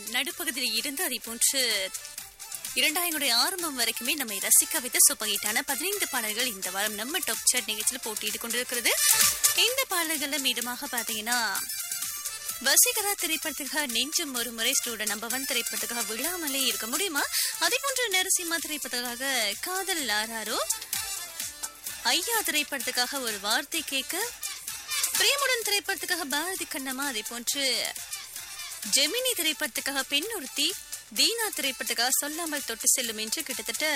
நடுப்பகுதியில் இருந்து அதை போன்று இரண்டாயிரனுடைய ஆரம்பம் வரைக்குமே நம்மை ரசிக்க வைத்த சூப்பர் ஹிட்டான பதினைந்து பாடல்கள் இந்த வாரம் நம்ம டாப் சாட் நிகழ்ச்சியில் போட்டியிட்டு கொண்டிருக்கிறது இந்த பாடல்கள்ல மீதமாக பாத்தீங்கன்னா வசீகரா திரைப்படத்துக்காக நெஞ்சம் ஒரு முறை ஸ்டூடெண்ட் நம்பர் ஒன் திரைப்படத்துக்காக விழாமலே இருக்க முடியுமா அதே போன்று நரசிம்மா திரைப்படத்துக்காக காதல் ஆராரோ ஐயா திரைப்படத்துக்காக ஒரு வார்த்தை கேட்க பிரேமுடன் திரைப்படத்துக்காக பாரதி கண்ணம்மா அதே போன்று ஜெமினி திரைப்படத்துக்காக பெண் ஒருத்தி தீனா திரைப்படத்துக்காக சொல்லாமல் தொட்டு செல்லும் என்று கிட்டத்தட்ட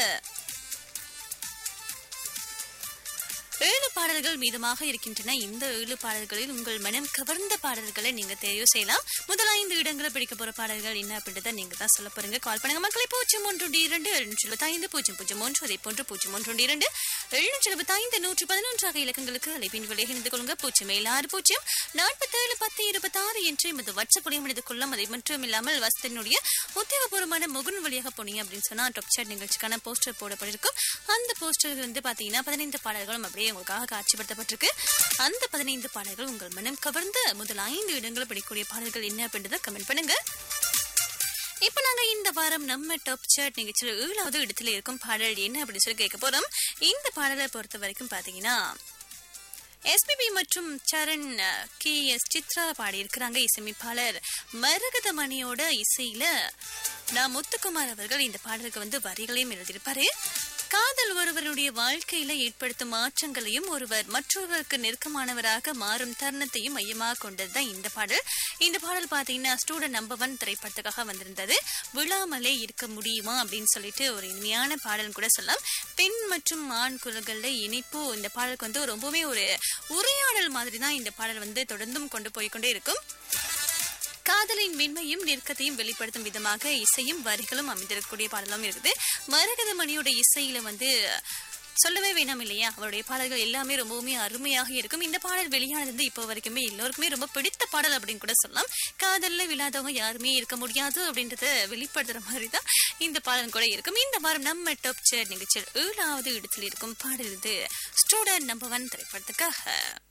ஏழு பாடல்கள் மீதமாக இருக்கின்றன இந்த ஏழு பாடல்களில் உங்கள் மனம் கவர்ந்த பாடல்களை நீங்க தெரிவு செய்யலாம் முதல் ஐந்து இடங்களை பிடிக்க போற பாடல்கள் என்ன அப்படின்றத நீங்க தான் சொல்ல போறீங்க கால் பண்ணுங்க மக்களை பூஜ்ஜியம் ஒன்று இரண்டு எழுநூற்றி எழுபத்தி ஐந்து பூஜ்ஜியம் பூஜ்ஜியம் ஒன்று அதே போன்று பூஜ்ஜியம் ஒன்று இரண்டு எழுநூற்றி எழுபத்தி ஐந்து நூற்றி பதினொன்றாக இலக்கங்களுக்கு அழைப்பின் விலை இணைந்து கொள்ளுங்க பூஜ்ஜியம் ஏழு ஆறு பூஜ்ஜியம் நாற்பத்தேழு பத்து இருபத்தாறு என்று எமது வாட்ஸ்அப் இணைந்து கொள்ளும் அதை மட்டும் இல்லாமல் வசத்தினுடைய உத்தியோகபூர்வமான முகன் வழியாக போனீங்க அப்படின்னு சொன்னா டாப் சாட் நிகழ்ச்சிக்கான போஸ்டர் போடப்பட்டிருக்கும் அந்த போஸ்டர் வந்து பாத்தீங்கன்னா பதினைந்து பாடல்களும் அப்படியே உங்களுக்காக காட்சிப்படுத்தப்பட்டிருக்கு அந்த பதினைந்து பாடல்கள் உங்கள் மனம் கவர்ந்த முதல் ஐந்து இடங்களை பிடிக்கக்கூடிய பாடல்கள் என்ன அப்படின்றத கமெண்ட் பண்ணுங்க இப்ப நாங்க இந்த வாரம் நம்ம டாப் சாட் நிகழ்ச்சியில் ஏழாவது இடத்துல இருக்கும் பாடல் என்ன அப்படின்னு சொல்லி கேட்க போறோம் இந்த பாடலை பொறுத்த வரைக்கும் பாத்தீங்கன்னா எஸ்பிபி மற்றும் சரண் கே எஸ் சித்ரா பாடியிருக்கிறாங்க இசையமைப்பாளர் மரகத மணியோட இசையில நான் முத்துக்குமார் அவர்கள் இந்த பாடலுக்கு வந்து வரிகளையும் எழுதியிருப்பாரு காதல் ஒருவருடைய வாழ்க்கையில ஏற்படுத்தும் மாற்றங்களையும் ஒருவர் மற்றொருவருக்கு நெருக்கமானவராக மாறும் தருணத்தையும் மையமாக கொண்டதுதான் இந்த பாடல் இந்த பாடல் பாத்தீங்கன்னா ஸ்டூடெண்ட் நம்பர் ஒன் திரைப்படத்துக்காக வந்திருந்தது விழாமலே இருக்க முடியுமா அப்படின்னு சொல்லிட்டு ஒரு இனிமையான பாடல் கூட சொல்லலாம் பெண் மற்றும் ஆண் குரல்கள்ல இணைப்பு இந்த பாடலுக்கு வந்து ரொம்பவுமே ஒரு உரையாடல் மாதிரி தான் இந்த பாடல் வந்து தொடர்ந்தும் கொண்டு போய்கொண்டே இருக்கும் காதலின் மென்மையும் நெருக்கத்தையும் வெளிப்படுத்தும் விதமாக இசையும் வரிகளும் அமைந்திருக்கக்கூடிய பாடலும் இருக்குது மரகத மணியோட இசையில வந்து சொல்லவே வேணாம் இல்லையா அவருடைய பாடல்கள் எல்லாமே ரொம்பவுமே அருமையாக இருக்கும் இந்த பாடல் வெளியானது இப்போ வரைக்குமே எல்லோருக்குமே ரொம்ப பிடித்த பாடல் அப்படின்னு கூட சொல்லலாம் காதல்ல விழாதவங்க யாருமே இருக்க முடியாது அப்படின்றத வெளிப்படுத்துற மாதிரி தான் இந்த பாடல் கூட இருக்கும் இந்த வாரம் நம்ம டாப் சேர் நிகழ்ச்சியில் ஏழாவது இடத்தில் இருக்கும் பாடல் இது ஸ்டூடெண்ட் நம்பர் ஒன் திரைப்படத்துக்காக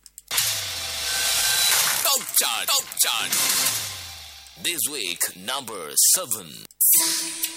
Top chart. Top chart. This week, number seven.